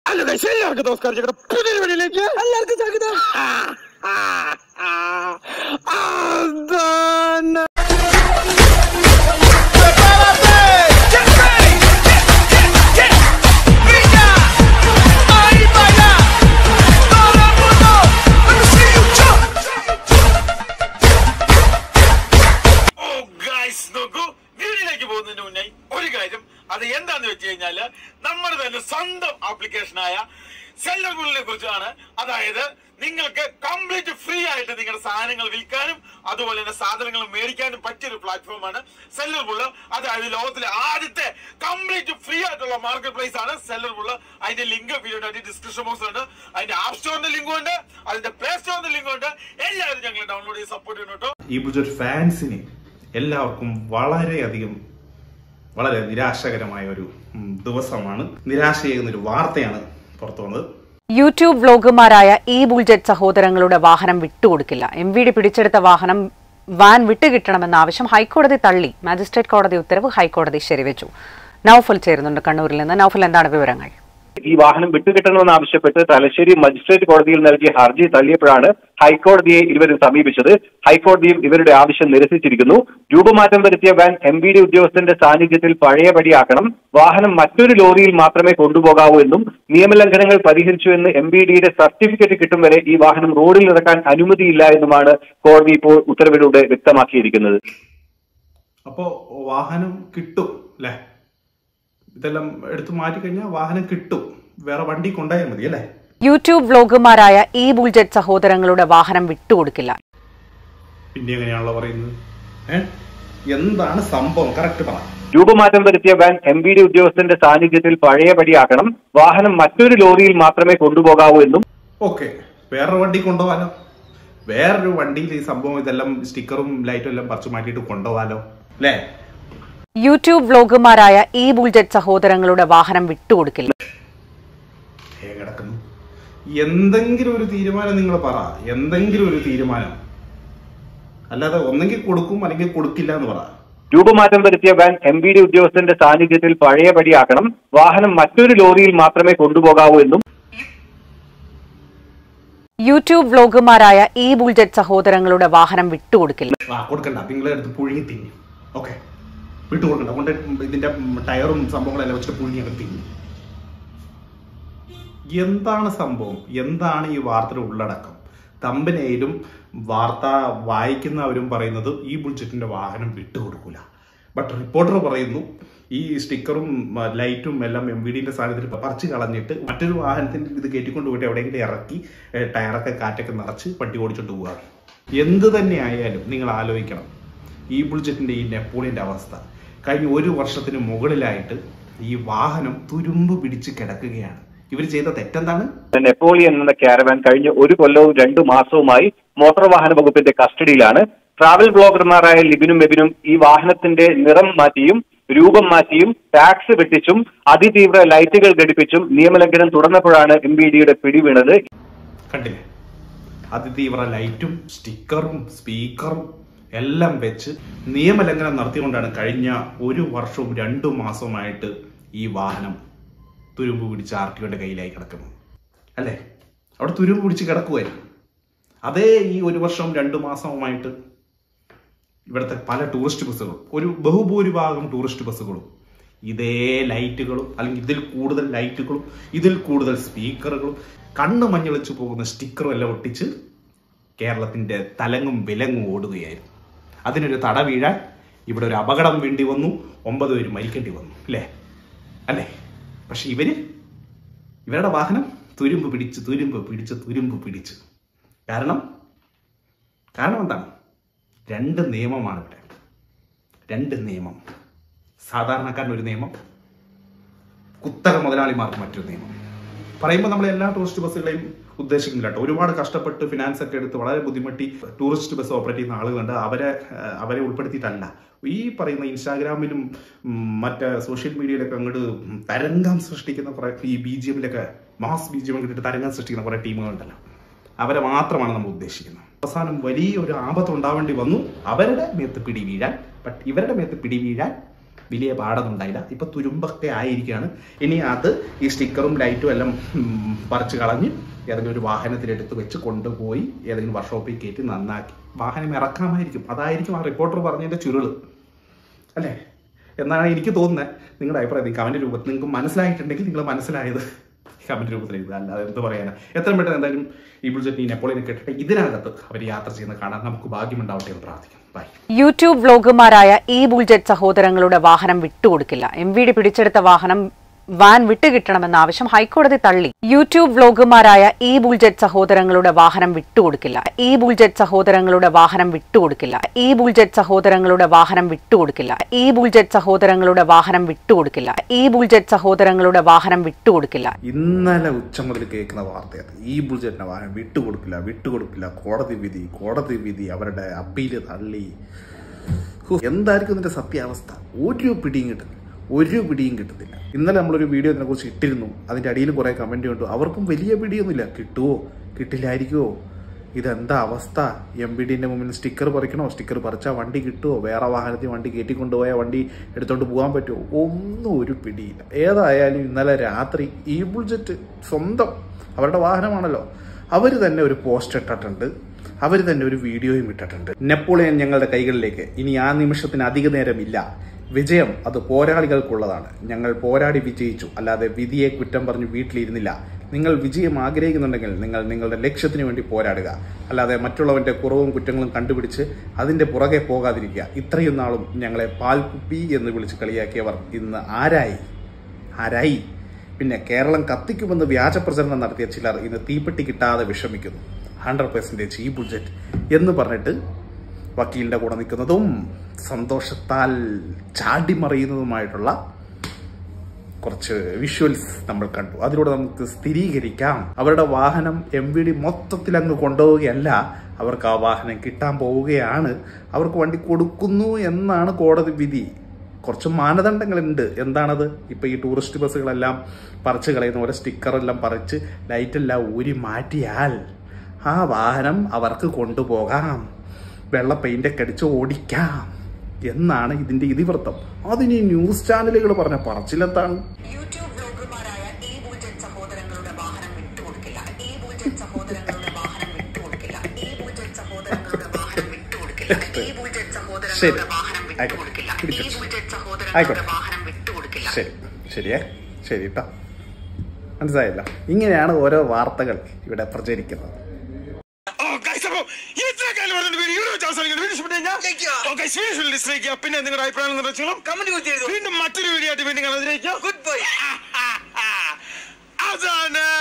Hello guys എല്ലാവർക്കും നമസ്കാരം ഞങ്ങളുടെ പുതിയ വീഡിയോയിലേക്ക് എല്ലാവർക്കും സ്വാഗതം ആ, ആ, ആ, അതാണ്. ഓ ഗൈസ് നോക്കൂ വീഡിയോയിലേക്ക് പോകുന്നതിന് മുന്നേ ഒരു കാര്യം അത് എന്താന്ന് വെച്ച് കഴിഞ്ഞാല് നമ്മുടെ തന്നെ സ്വന്തം ആപ്ലിക്കേഷനായ സെല്ലർ ബുള്ളിനെ കുറിച്ചാണ് അതായത് നിങ്ങൾക്ക് കംപ്ലീറ്റ് ഫ്രീ ആയിട്ട് നിങ്ങളുടെ സാധനങ്ങൾ വിൽക്കാനും അതുപോലെ തന്നെ സാധനങ്ങൾ മേടിക്കാനും പറ്റിയൊരു പ്ലാറ്റ്ഫോമാണ് സെല്ലർ ബുള്ള് അതായത് ലോകത്തിലെ ആദ്യത്തെ കംപ്ലീറ്റ് ഫ്രീ ആയിട്ടുള്ള മാർക്കറ്റ് പ്ലേസ് ആണ് സെല്ലർ ബുള്ള് അതിന്റെ ലിങ്ക് വീഡിയോ ഡിസ്ക്രിപ്ഷൻ ബോക്സ് ഉണ്ട് അതിന്റെ ആപ്പ് സ്റ്റോറിന്റെ ലിങ്കും ഉണ്ട് അതിന്റെ പ്ലേ സ്റ്റോറിന്റെ ലിങ്കും ഉണ്ട് എല്ലാവരും ഞങ്ങൾ ഡൗൺലോഡ് ചെയ്ത് സപ്പോർട്ട് ചെയ്യണം കേട്ടോ ഈ ബുജറ്റ് ഫാൻസിന് എല്ലാവർക്കും വളരെയധികം വളരെ നിരാശകരമായ ഒരു ഉം, ദിവസമാണ് നിരാശയേകുന്ന ഒരു വാർത്തയാണ് പുറത്തു വന്നത് യൂട്യൂബ് വ്ലോഗുമാരായ ഇ ബുൾജറ്റ് സഹോദരങ്ങളുടെ വാഹനം വിട്ടുകൊടുക്കില്ല എം വി ഡി പിടിച്ചെടുത്ത വാഹനം വാൻ വിട്ടുകിട്ടണമെന്ന ആവശ്യം ഹൈക്കോടതി തള്ളി മാജിസ്ട്രേറ്റ് കോടതി ഉത്തരവ് ഹൈക്കോടതി ശരിവെച്ചു നൌഫൽ ചേരുന്നുണ്ട് കണ്ണൂരിൽ നിന്ന് നൌഫൽ എന്താണ് വിവരങ്ങൾ ഈ വാഹനം വിട്ടുകിട്ടണമെന്ന് ആവശ്യപ്പെട്ട് തലശ്ശേരി മജിസ്ട്രേറ്റ് കോടതിയിൽ നൽകിയ ഹർജി തള്ളിയപ്പോഴാണ് ഹൈക്കോടതിയെ ഇരുവരും സമീപിച്ചത് ഹൈക്കോടതിയും ഇവരുടെ ആവശ്യം നിരസിച്ചിരിക്കുന്നു രൂപമാറ്റം വരുത്തിയ വാൻ എം ബി ഡി ഉദ്യോഗസ്ഥന്റെ സാന്നിധ്യത്തിൽ പഴയപടിയാക്കണം വാഹനം മറ്റൊരു ലോറിയിൽ മാത്രമേ കൊണ്ടുപോകാവൂ എന്നും നിയമലംഘനങ്ങൾ പരിഹരിച്ചു എന്ന് എം ബി ഡിയുടെ സർട്ടിഫിക്കറ്റ് കിട്ടും വരെ ഈ വാഹനം റോഡിൽ ഇറക്കാൻ അനുമതിയില്ല എന്നുമാണ് കോടതി ഇപ്പോൾ ഉത്തരവിലൂടെ വ്യക്തമാക്കിയിരിക്കുന്നത് അപ്പോ വാഹനം കിട്ടും അല്ലേ ഇതെല്ലാം എടുത്തു മാറ്റി കഴിഞ്ഞാൽ വാഹനം കിട്ടും വേറെ വണ്ടി കൊണ്ടായാൽ മതി അല്ലേ യൂട്യൂബ് വ്ലോഗുമാരായ ഇ ബുൾജറ്റ് സഹോദരങ്ങളുടെ വാഹനം വിട്ടുകൊടുക്കില്ല പിന്നെ എങ്ങനെയാണല്ലോ പറയുന്നത് ഏ എന്താണ് സംഭവം കറക്റ്റ് പറ രൂപമാറ്റം വരുത്തിയ വാൻ എം ബി ഡി ഉദ്യോഗസ്ഥന്റെ സാന്നിധ്യത്തിൽ പഴയപടിയാക്കണം വാഹനം മറ്റൊരു ലോറിയിൽ മാത്രമേ കൊണ്ടുപോകാവൂ എന്നും ഓക്കെ വേറൊരു വണ്ടി കൊണ്ടുപോകാലോ വേറൊരു വണ്ടിയിൽ ഈ സംഭവം ഇതെല്ലാം സ്റ്റിക്കറും ലൈറ്റും എല്ലാം പറിച്ചു മാറ്റിയിട്ട് കൊണ്ടുപോകാലോ അല്ലേ യൂട്യൂബ് വ്ലോഗുമാരായ ഇ ബുൾജറ്റ് സഹോദരങ്ങളുടെ വാഹനം വിട്ടുകൊടുക്കില്ല ഏ കിടക്കുന്നു എന്തെങ്കിലും ഒരു തീരുമാനം നിങ്ങൾ പറ എന്തെങ്കിലും ഒരു തീരുമാനം അല്ലാതെ ഒന്നെങ്കിൽ കൊടുക്കും അല്ലെങ്കിൽ കൊടുക്കില്ല എന്ന് പറ രൂപമാറ്റം വരുത്തിയ വാൻ എം ബി ഡി ഉദ്യോഗസ്ഥന്റെ സാന്നിധ്യത്തിൽ പഴയപടിയാക്കണം വാഹനം മറ്റൊരു ലോറിയിൽ മാത്രമേ കൊണ്ടുപോകാവൂ എന്നും യൂട്യൂബ് വ്ലോഗുമാരായ ഇ ബുൾജറ്റ് സഹോദരങ്ങളുടെ വാഹനം വിട്ടുകൊടുക്കില്ല ആ കൊടുക്കണ്ട നിങ്ങളെ അടുത്ത് പുഴുങ്ങി തിന്നു ഓക്കെ വിട്ടു കൊടുക്കണ്ട കൊണ്ട് ഇതിന്റെ ടയറും സംഭവങ്ങളെല്ലാം വെച്ചിട്ട് പുഴുങ്ങി അങ്ങ് തിന്നു എന്താണ് സംഭവം എന്താണ് ഈ വാർത്തയുടെ ഉള്ളടക്കം തമ്പനയിലും വാർത്ത വായിക്കുന്നവരും പറയുന്നത് ഈ ബുൾജറ്റിന്റെ വാഹനം വിട്ടുകൊടുക്കൂല ബട്ട് റിപ്പോർട്ടർ പറയുന്നു ഈ സ്റ്റിക്കറും മ, ലൈറ്റും എല്ലാം എം വി ഡിന്റെ സാധനത്തിൽ പറിച്ചു കളഞ്ഞിട്ട് മറ്റൊരു വാഹനത്തിൽ ഇത് കയറ്റിക്കൊണ്ട് പോയിട്ട് എവിടെയെങ്കിലും ഇറക്കി ഏ, ടയറൊക്കെ കാറ്റൊക്കെ നിറച്ച് പട്ടി ഓടിച്ചോണ്ട് പോവുക എന്ത് തന്നെ ആയാലും നിങ്ങൾ ആലോചിക്കണം ഈ ബുൾജറ്റിന്റെ ഈ നെപ്പോളിയന്റെ അവസ്ഥ കഴിഞ്ഞ ഒരു വർഷത്തിന് മുകളിലായിട്ട് ഈ വാഹനം തുരുമ്പ് പിടിച്ച് കിടക്കുകയാണ് ഇവർ ചെയ്ത തെറ്റെന്താണ് നെപ്പോളിയൻ എന്ന ക്യാരവാൻ കഴിഞ്ഞ ഒരു കൊല്ലവും രണ്ടു മാസവുമായി മോട്ടോർ വാഹന വകുപ്പിന്റെ കസ്റ്റഡിയിലാണ് ട്രാവൽ ബ്ലോഗർമാരായ ലിബിനും മെബിനും ഈ വാഹനത്തിന്റെ നിറം മാറ്റിയും രൂപം മാറ്റിയും ടാക്സ് വെട്ടിച്ചും അതിതീവ്ര ലൈറ്റുകൾ ഘടിപ്പിച്ചും നിയമലംഘനം തുടർന്നപ്പോഴാണ് എം ബി ഡിയുടെ പിടിവീണത് കണ്ടില്ലേ അതിതീവ്ര ലൈറ്റും സ്റ്റിക്കറും സ്പീക്കറും എല്ലാം വെച്ച് നിയമലംഘനം നടത്തിക്കൊണ്ടാണ് കഴിഞ്ഞ ഒരു വർഷവും രണ്ടു മാസവുമായിട്ട് ഈ വാഹനം തുരുമ്പ് പിടിച്ച് ആർ ടി ഒയുടെ കയ്യിലായി കിടക്കുന്നത് അല്ലേ അവിടെ തുരുമ്പ് പിടിച്ച് കിടക്കുമായിരുന്നു അതേ ഈ ഒരു വർഷവും രണ്ടു മാസവുമായിട്ട് ഇവിടുത്തെ പല ടൂറിസ്റ്റ് ബസ്സുകളും ഒരു ബഹുഭൂരിഭാഗം ടൂറിസ്റ്റ് ബസ്സുകളും ഇതേ ലൈറ്റുകളും അല്ലെങ്കിൽ ഇതിൽ കൂടുതൽ ലൈറ്റുകളും ഇതിൽ കൂടുതൽ സ്പീക്കറുകളും കണ്ണ് മഞ്ഞളിച്ചു പോകുന്ന സ്റ്റിക്കറും എല്ലാം ഒട്ടിച്ച് കേരളത്തിന്റെ തലങ്ങും വിലങ്ങും ഓടുകയായിരുന്നു അതിനൊരു തട വീഴാൻ ഇവിടെ ഒരു അപകടം വേണ്ടി വന്നു ഒമ്പത് പേര് മരിക്കേണ്ടി വന്നു അല്ലേ അല്ലേ പക്ഷെ ഇവര് ഇവരുടെ വാഹനം തുരുമ്പ് പിടിച്ച് തുരുമ്പ് പിടിച്ച് തുരുമ്പ് പിടിച്ച് കാരണം കാരണം എന്താണ് രണ്ട് നിയമമാണ് ഇവിടെ രണ്ട് നിയമം സാധാരണക്കാരന് ഒരു നിയമം കുത്തക മുതലാളിമാർക്ക് മറ്റൊരു നിയമം പറയുമ്പോൾ നമ്മൾ എല്ലാ ടൂറിസ്റ്റ് ബസ്സുകളെയും ഉദ്ദേശിക്കുന്നില്ല കേട്ടോ ഒരുപാട് കഷ്ടപ്പെട്ട് ഫിനാൻസ് ഒക്കെ എടുത്ത് വളരെ ബുദ്ധിമുട്ടി ടൂറിസ്റ്റ് ബസ് ഓപ്പറേറ്റ് ചെയ്യുന്ന ആളുകളുണ്ട് അവരെ ഏഹ്, അവരെ ഉൾപ്പെടുത്തിയിട്ടല്ല ഈ പറയുന്ന ഇൻസ്റ്റാഗ്രാമിലും ഉം, മറ്റ് സോഷ്യൽ മീഡിയയിലൊക്കെ അങ്ങോട്ട് തരംഗം സൃഷ്ടിക്കുന്ന കുറെ ഈ ബി ജി എമ്മിലൊക്കെ മാസ് ബി ജി എം കിട്ടിയിട്ട് തരംഗം സൃഷ്ടിക്കുന്ന കുറെ ടീമുകളുണ്ടല്ലോ അവരെ മാത്രമാണ് നമ്മൾ ഉദ്ദേശിക്കുന്നത് അവസാനം വലിയ ഒരു ആപത്ത് ഉണ്ടാവേണ്ടി വന്നു അവരുടെ മേത്ത് പിടി വീഴാൻ ബട്ട് ഇവരുടെ മേത്ത് പിടി വീഴാൻ വലിയ പാടൊന്നും ഉണ്ടായില്ല ഇപ്പൊ തുരുമ്പൊക്കെ ആയിരിക്കുകയാണ് ഇനി അത് ഈ സ്റ്റിക്കറും ലൈറ്റും എല്ലാം ഉം, പറിച്ച് കളഞ്ഞ് ഏതെങ്കിലും ഒരു വാഹനത്തിലെടുത്ത് വെച്ച് കൊണ്ടുപോയി ഏതെങ്കിലും വർക്ക്ഷോപ്പിൽ കയറ്റി നന്നാക്കി വാഹനം ഇറക്കാമായിരിക്കും അതായിരിക്കും ആ റിപ്പോർട്ടർ പറഞ്ഞതിന്റെ ചുരുള് അല്ലേ എന്നാണ് എനിക്ക് തോന്നുന്നത് നിങ്ങളുടെ അഭിപ്രായം കമന്റ് രൂപത്തിൽ നിങ്ങൾക്ക് മനസ്സിലായിട്ടുണ്ടെങ്കിൽ നിങ്ങൾ മനസ്സിലായത് കമന്റ് രൂപത്തിൽ എഴുതുക അല്ലാതെ എന്ത് പറയാനാ എത്രയും പെട്ടെന്ന് എന്തായാലും ഈ ബുൾജറ്റ് ഈ നെപ്പോളിയനെ കേട്ടിട്ട് ഇതിനകത്ത് അവർ യാത്ര ചെയ്യുന്ന കാണാൻ നമുക്ക് ഭാഗ്യമുണ്ടാവട്ടെ എന്ന് പ്രാർത്ഥിക്കാം ബൈ യൂട്യൂബ് വ്ലോഗുമാരായ ഈ ബുൾജറ്റ് സഹോദരങ്ങളുടെ വാഹനം വിട്ടുകൊടുക്കില്ല എം വി ഡി പിടിച്ചെടുത്ത വാഹനം വാൻ വിട്ടുകിട്ടണമെന്ന ആവശ്യം ഹൈക്കോടതി തള്ളി യൂട്യൂബ് വ്ലോഗുമാരായ ഈ ബുൾജറ്റ് സഹോദരങ്ങളുടെ വാഹനം വിട്ടുകൊടുക്കില്ല ഈ ബുൾജറ്റ് സഹോദരങ്ങളുടെ വാഹനം വിട്ടുകൊടുക്കില്ല ഈ ബുൾജറ്റ് സഹോദരങ്ങളുടെ വാഹനം വിട്ടുകൊടുക്കില്ല ഈ ബുൾജറ്റ് സഹോദരങ്ങളുടെ വാഹനം വിട്ടുകൊടുക്കില്ല ഈ ബുൾജറ്റ് സഹോദരങ്ങളുടെ വാഹനം വിട്ടുകൊടുക്കില്ല ഇന്നലെ ഉച്ച മുതൽ കേൾക്കുന്ന വാർത്തയാണ് ഈ ബുൾജറ്റിനെ വാഹനം വിട്ടുകൊടുക്കില്ല വിട്ടുകൊടുക്കില്ല കോടതി വിധി കോടതി വിധി അവരുടെ അപ്പീല് തള്ളി ഹോ, എന്തായിരിക്കും ഇതിന്റെ സത്യാവസ്ഥ ഒരു പിടിയും കിട്ടുന്നില്ല ഒരു പിടിയും കിട്ടുന്നില്ല ഇന്നലെ നമ്മളൊരു വീഡിയോ ഇതിനെ കുറിച്ച് ഇട്ടിരുന്നു അതിന്റെ അടിയിൽ കുറെ കമന്റ് കണ്ടു അവർക്കും വലിയ പിടിയൊന്നുമില്ല കിട്ടുവോ കിട്ടില്ലായിരിക്കുമോ ഇതെന്താ അവസ്ഥ എം ബി ഡിന്റെ മുമ്പിൽ സ്റ്റിക്കർ പറിക്കണോ സ്റ്റിക്കർ പറിച്ചാൽ വണ്ടി കിട്ടുമോ വേറെ വാഹനത്തിൽ വണ്ടി കയറ്റിക്കൊണ്ടുപോയാൽ വണ്ടി എടുത്തോണ്ട് പോകാൻ പറ്റുമോ ഒന്നും ഒരു പിടിയില്ല ഏതായാലും ഇന്നലെ രാത്രി ഈ ബുൾജറ്റ് സ്വന്തം അവരുടെ വാഹനമാണല്ലോ അവർ തന്നെ ഒരു പോസ്റ്റ് ഇട്ടിട്ടുണ്ട് അവർ തന്നെ ഒരു വീഡിയോയും ഇട്ടിട്ടുണ്ട് നെപ്പോളിയൻ ഞങ്ങളുടെ കൈകളിലേക്ക് ഇനി ആ നിമിഷത്തിന് അധിക നേരമില്ല വിജയം അത് പോരാളികൾക്കുള്ളതാണ് ഞങ്ങൾ പോരാടി വിജയിച്ചു അല്ലാതെ വിധിയെ കുറ്റം പറഞ്ഞ് വീട്ടിലിരുന്നില്ല നിങ്ങൾ വിജയം ആഗ്രഹിക്കുന്നുണ്ടെങ്കിൽ നിങ്ങൾ നിങ്ങളുടെ ലക്ഷ്യത്തിന് വേണ്ടി പോരാടുക അല്ലാതെ മറ്റുള്ളവന്റെ കുറവും കുറ്റങ്ങളും കണ്ടുപിടിച്ച് അതിന്റെ പുറകെ പോകാതിരിക്കുക ഇത്രയും നാളും ഞങ്ങളെ പാൽകുപ്പി എന്ന് വിളിച്ച് കളിയാക്കിയവർ ഇന്ന് ആരായി ആരായി പിന്നെ കേരളം കത്തിക്കുമെന്ന് വ്യാജ പ്രചരണം നടത്തിയ ചിലർ ഇന്ന് തീപ്പെട്ടി കിട്ടാതെ വിഷമിക്കുന്നു ഹൺഡ്രഡ് പെർസെൻറ്റേജ് ഈ ബുഡ്ജറ്റ് എന്ന് പറഞ്ഞിട്ട് വക്കീലിന്റെ കൂടെ നിൽക്കുന്നതും സന്തോഷത്താൽ ചാടിമറിയുന്നതുമായിട്ടുള്ള കുറച്ച് വിഷ്വൽസ് നമ്മൾ കണ്ടു അതിലൂടെ നമുക്ക് സ്ഥിരീകരിക്കാം അവരുടെ വാഹനം എം വി ഡി മൊത്തത്തിൽ അങ്ങ് കൊണ്ടുപോവുകയല്ല അവർക്ക് ആ വാഹനം കിട്ടാൻ പോവുകയാണ് അവർക്ക് വണ്ടി കൊടുക്കുന്നു എന്നാണ് കോടതി വിധി കുറച്ച് മാനദണ്ഡങ്ങളുണ്ട് എന്താണത് ഇപ്പൊ ഈ ടൂറിസ്റ്റ് ബസ്സുകളെല്ലാം പറിച്ച് കളയുന്ന പോലെ സ്റ്റിക്കറെല്ലാം പറിച്ച് ലൈറ്റെല്ലാം ഊരി മാറ്റിയാൽ ആ വാഹനം അവർക്ക് കൊണ്ടുപോകാം വെള്ള പെയിന്റൊക്കെ അടിച്ച് ഓടിക്കാം എന്നാണ് ഇതിന്റെ ഇതിവൃത്തം അതിന് ഈ ന്യൂസ് ചാനലുകൾ പറഞ്ഞ പറച്ചിലെന്താണ് യൂട്യൂബ് ബ്ലോഗർമാരായ ഈ ബുൾജറ്റ് സഹോദരങ്ങളുടെ വാഹനം വിട്ടുകൊടുക്കില്ല ഈ ബുൾജറ്റ് സഹോദരങ്ങളുടെ വാഹനം വിട്ടുകൊടുക്കില്ല ഈ ബുൾജറ്റ് സഹോദരങ്ങളുടെ വാഹനം വിട്ടുകൊടുക്കില്ല ഈ ബുൾജറ്റ് ശരി. സഹോദരങ്ങളുടെ വാഹനം ആയിക്കോട്ടെ. വിട്ടുകൊടുക്കില്ല ഈ പിടിച്ചോ. ബുൾജറ്റ് സഹോദരങ്ങളുടെ ആയിക്കോട്ടെ. വാഹനം വിട്ടുകൊടുക്കില്ല ശരി ശരിയേ ശരി കേട്ടോ മനസ്സിലായല്ലോ ഇങ്ങനെയാണ് ഓരോ വാർത്തകൾ ഇവിടെ പ്രചരിക്കുന്നത് ഓ ഗൈസ് അപ്പൊ ഇത്ര കാലം പറഞ്ഞ വീഡിയോ ഇവിടെ വെച്ച് അവസാനിക്കുന്നു വീഡിയോ ഇഷ്ടപ്പെട്ടു കഴിഞ്ഞാൽ ഓ ഗൈസ് വീഡിയോ ഡിസ്ലൈക്ക് ചെയ്യുക പിന്നെ നിങ്ങളുടെ അഭിപ്രായം നിർദ്ദേശങ്ങളും കമന്റ് കുത്തി എഴുതും വീണ്ടും മറ്റൊരു വീഡിയോ ആയിട്ട് വീണ്ടും കാണാതിരിക്കുക ഗുഡ് ബൈ അതാണ്